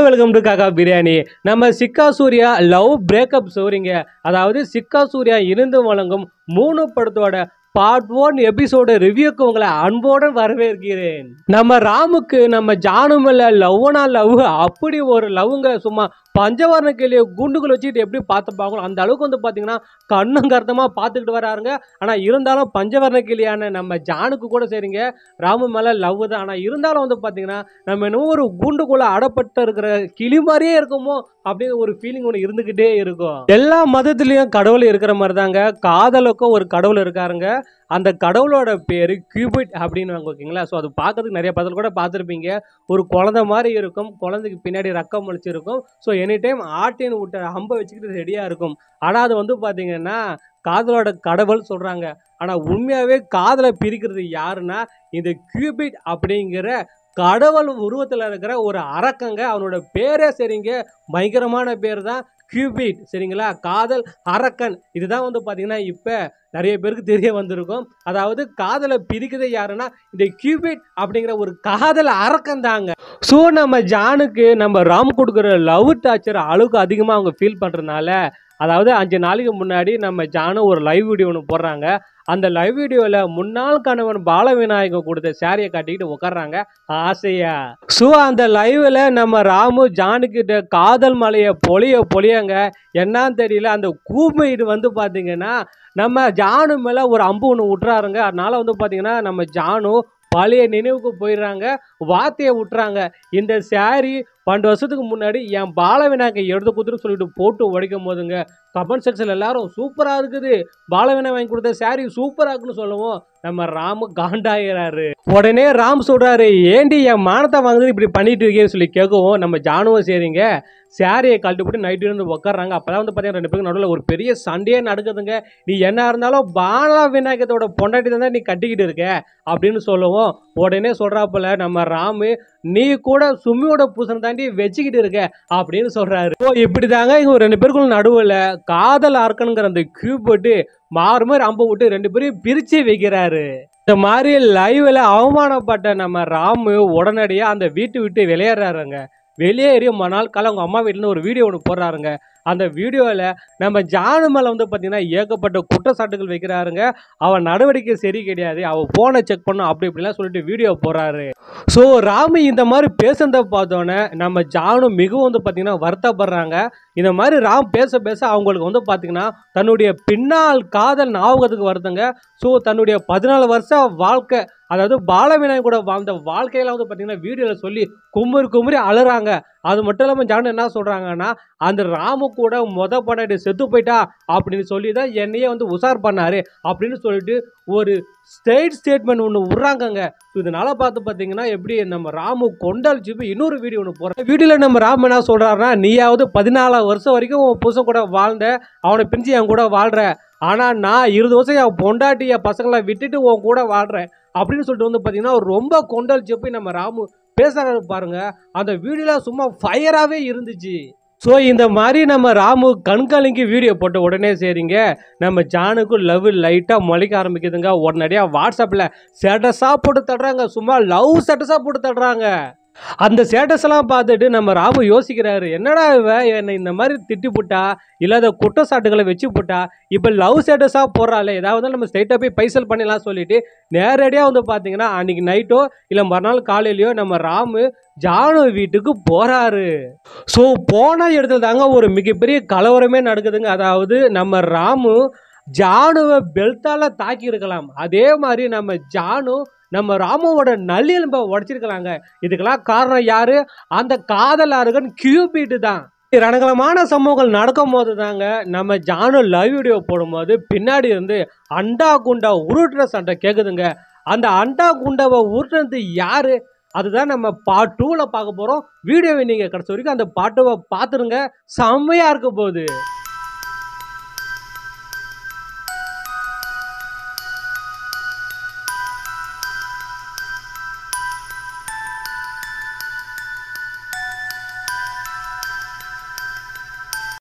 welcome to காக்கா பிரியாணி நம்ம Chikka Surya love breakup ஸ்டோரிங்க அதாவது சிக்கா சூர்யா இருந்து வழங்கும் மூணு படத்தோட பார்ட் ஒன் எபிசோடு ரிவ்யூக்கு உங்களை அன்போடு வரவேற்கிறேன் நம்ம ராமுக்கு நம்ம ஜானு மேல லவ்னா லவ் அப்படி ஒரு லவ்ங்க சும்மா பஞ்சவர்ண கிளிய குண்டுகள் வச்சுக்கிட்டு எப்படி பார்த்து பார்க்கணும் அந்த அளவுக்கு வந்து பார்த்தீங்கன்னா கண்ணும் கருத்தமாக பார்த்துக்கிட்டு வராருங்க ஆனால் இருந்தாலும் பஞ்சவர்ண கிளியான நம்ம ஜானுக்கு கூட சரிங்க ராமு மேலே லவ் தான் ஆனால் இருந்தாலும் வந்து பார்த்தீங்கன்னா நம்ம என்னமோ ஒரு கூண்டுக்குள்ளே அடப்பட்டு இருக்கிற கிளி மாதிரியே இருக்குமோ அப்படின்னு ஒரு ஃபீலிங் ஒன்று இருந்துக்கிட்டே இருக்கும் எல்லா மதத்துலேயும் கடவுள் இருக்கிற மாதிரி தாங்க காதலுக்கும் ஒரு கடவுள் இருக்காருங்க அந்த கடவுளோட பேர் கியூபிட் அப்படின்னு ஓகேங்களா ஸோ அது பார்க்கறதுக்கு நிறைய பதத்தில் கூட பார்த்துருப்பீங்க ஒரு குழந்தை மாதிரி இருக்கும் குழந்தைக்கு பின்னாடி ரக்கம் முளைச்சிருக்கும் ஸோ எனி டைம் ஆட்டின் விட்ட அம்பை வச்சுக்கிட்டு ரெடியாக இருக்கும் ஆனால் அது வந்து பார்த்தீங்கன்னா காதலோட கடவுள் சொல்கிறாங்க ஆனால் உண்மையாகவே காதலை பிரிக்கிறது யாருன்னா இந்த கியூபிட் அப்படிங்கிற கடவுள் உருவத்தில் இருக்கிற ஒரு அரக்கங்க அவனோட பேரே சரிங்க பயங்கரமான பேர் தான் கியூபிட் சரிங்களா காதல் அரக்கன் இதுதான் வந்து பார்த்தீங்கன்னா இப்போ நிறைய பேருக்கு தெரிய வந்திருக்கும் அதாவது காதலை பிரிக்கிறது யாருன்னா இந்த கியூபிட் அப்படிங்கிற ஒரு காதல் அரக்கன் தாங்க ஸோ நம்ம ஜானுக்கு நம்ம ராம் கொடுக்குற லவ் டார்ச்சர் அளவுக்கு அதிகமாக அவங்க ஃபீல் பண்ணுறதுனால அதாவது அஞ்சு நாளைக்கு முன்னாடி நம்ம ஜானு ஒரு லைவ் வீடியோ ஒன்று போடுறாங்க அந்த லைவ் வீடியோவில் முன்னாள் கணவன் பாலவிநாயகம் கொடுத்த சாரியை காட்டிக்கிட்டு உட்கார்றாங்க ஆசையா ஸோ அந்த லைவில் நம்ம ராமு ஜானுக்கிட்ட காதல் மலையை பொழிய பொழியங்க என்னன்னு தெரியல அந்த கூமைடு வந்து பார்த்தீங்கன்னா நம்ம ஜானு மேலே ஒரு அம்பு ஒன்று விட்டுறாருங்க அதனால வந்து பார்த்தீங்கன்னா நம்ம ஜானு பழைய நினைவுக்கு போயிடுறாங்க வார்த்தையை விட்டுறாங்க இந்த சாரி பன்னெண்டு வருஷத்துக்கு முன்னாடி என் பாலவினாக்கை எடுத்து கொடுத்துட்டு சொல்லிட்டு போட்டு உடைக்கும் போதுங்க கமெண்ட் செக்ஷன் எல்லாரும் சூப்பராக இருக்குது பாலவினா வாங்கி கொடுத்த சாரி சூப்பராக இருக்குன்னு சொல்லவும் நம்ம ராமு காண்டாகிறாரு உடனே ராம் சொல்றாரு ஏண்டி என் மானத்தை வாங்குறது இப்படி பண்ணிட்டு இருக்கேன்னு சொல்லி கேட்கவும் நம்ம ஜானுவும் சரிங்க சாரியை கழட்டி போட்டு நைட்டு இருந்து உட்காடுறாங்க அப்பதான் வந்து பார்த்தீங்கன்னா ரெண்டு பேருக்கு நடுவில் ஒரு பெரிய சண்டையே நடக்குதுங்க நீ என்ன இருந்தாலும் பாலா விநாயகத்தோட பொண்டாட்டி தான் நீ கட்டிக்கிட்டு இருக்க அப்படின்னு சொல்லவும் உடனே சொல்றாப்புல நம்ம ராமு நீ கூட சும்மியோட பூசனை தாண்டி வச்சுக்கிட்டு இருக்க அப்படின்னு சொல்றாரு ஓ இப்படி தாங்க இவங்க ரெண்டு பேருக்குள்ள நடுவில் காதல் அர்க்கனுங்கிற அந்த கியூப் போட்டு மாறு மாதிரி அம்பு விட்டு ரெண்டு பேரையும் பிரிச்சு வைக்கிறாரு இந்த மாதிரி லைவ்ல அவமானப்பட்ட நம்ம ராமு உடனடியாக அந்த வீட்டு விட்டு வெளியேறாருங்க வெளியேறி மறுநாள் காலை அவங்க அம்மா வீட்டில் ஒரு வீடியோ ஒன்று போடுறாருங்க அந்த வீடியோவில் நம்ம ஜானு மேலே வந்து பார்த்தீங்கன்னா ஏகப்பட்ட குற்றச்சாட்டுகள் வைக்கிறாருங்க அவன் நடவடிக்கை சரி கிடையாது அவன் ஃபோனை செக் பண்ணும் அப்படி இப்படிலாம் சொல்லிட்டு வீடியோ போடுறாரு ஸோ ராமு இந்த மாதிரி பேசுனதை பார்த்தோன்னே நம்ம ஜானு மிகவும் வந்து பார்த்தீங்கன்னா வருத்தப்படுறாங்க இந்த மாதிரி ராம் பேச பேச அவங்களுக்கு வந்து பார்த்தீங்கன்னா தன்னுடைய பின்னால் காதல் ஞாபகத்துக்கு வருதுங்க ஸோ தன்னுடைய பதினாலு வருஷம் வாழ்க்கை அதாவது பாலவிநாயகம் கூட வாழ்ந்த வாழ்க்கையில வந்து பார்த்தீங்கன்னா வீடியோவில் சொல்லி குமுறி குமுறி அழுறாங்க அது மட்டும் இல்லாமல் ஜானு என்ன சொல்கிறாங்கன்னா அந்த ராமு கூட மொத பண்ணாடி செத்து போயிட்டா அப்படின்னு சொல்லி தான் என்னையே வந்து உஷார் பண்ணாரு அப்படின்னு சொல்லிட்டு ஒரு ஸ்டேட் ஸ்டேட்மெண்ட் ஒன்று விட்றாங்கங்க இதனால பார்த்து பார்த்தீங்கன்னா எப்படி நம்ம ராமு கொண்டாளிச்சு போய் இன்னொரு வீடியோ ஒன்று போகிறேன் வீடியோவில் நம்ம ராம் என்ன சொல்கிறாருன்னா நீயாவது பதினாலாம் வருஷம் வரைக்கும் உன் புருஷன் கூட வாழ்ந்த அவனை பிரிஞ்சு என் கூட வாழ்கிற ஆனால் நான் இருபது வருஷம் என் பொண்டாட்டி என் பசங்களை விட்டுட்டு உன் கூட வாழ்கிறேன் அப்படின்னு சொல்லிட்டு வந்து பார்த்தீங்கன்னா ரொம்ப கொண்டாளிச்சு போய் நம்ம ராமு பேசுகிறாரு பாருங்க அந்த வீடியோலாம் சும்மா ஃபயராகவே இருந்துச்சு ஸோ இந்த மாதிரி நம்ம ராமு கண்காலிக்கு வீடியோ போட்ட உடனே சரிங்க நம்ம ஜானுக்கும் லவ் லைட்டாக முளைக்க ஆரம்பிக்குதுங்க உடனடியாக வாட்ஸ்அப்பில் ஸ்டேட்டஸாக போட்டு தடுறாங்க சும்மா லவ் ஸ்டேட்டஸாக போட்டு தடுறாங்க அந்த ஸ்டேட்டஸ் எல்லாம் பார்த்துட்டு நம்ம ராமு யோசிக்கிறாரு என்னடா இவ என்னை இந்த மாதிரி திட்டி போட்டா இல்லாத குற்றச்சாட்டுகளை வச்சு போட்டா இப்போ லவ் ஸ்டேட்டஸாக போடுறாள் ஏதாவது நம்ம ஸ்ட்ரைட்டாக போய் பைசல் பண்ணிடலாம் சொல்லிட்டு நேரடியாக வந்து பார்த்தீங்கன்னா அன்னைக்கு நைட்டோ இல்லை மறுநாள் காலையிலையோ நம்ம ராமு ஜானு வீட்டுக்கு போறாரு ஸோ போன இடத்துல தாங்க ஒரு மிகப்பெரிய கலவரமே நடக்குதுங்க அதாவது நம்ம ராமு ஜானுவை பெல்ட்டால தாக்கி இருக்கலாம் அதே மாதிரி நம்ம ஜானு நம்ம ராமுவோட நல்லெலும்பை உடைச்சிருக்கலாங்க இதுக்கெல்லாம் காரணம் யாரு அந்த காதல் அருகன் கியூபிட்டு தான் ரணகலமான சம்பவங்கள் நடக்கும் போது தாங்க நம்ம ஜானு லைவ் வீடியோ போடும்போது பின்னாடி இருந்து அண்டா குண்டா உருட்டுற சண்டை கேட்குதுங்க அந்த அண்டா குண்டாவை உருட்டுறது யாரு அதுதான் நம்ம பார்ட் டூவில் பார்க்க போகிறோம் வீடியோவை நீங்கள் கடைசி வரைக்கும் அந்த பாட்டுவை பார்த்துருங்க செம்மையாக இருக்க போகுது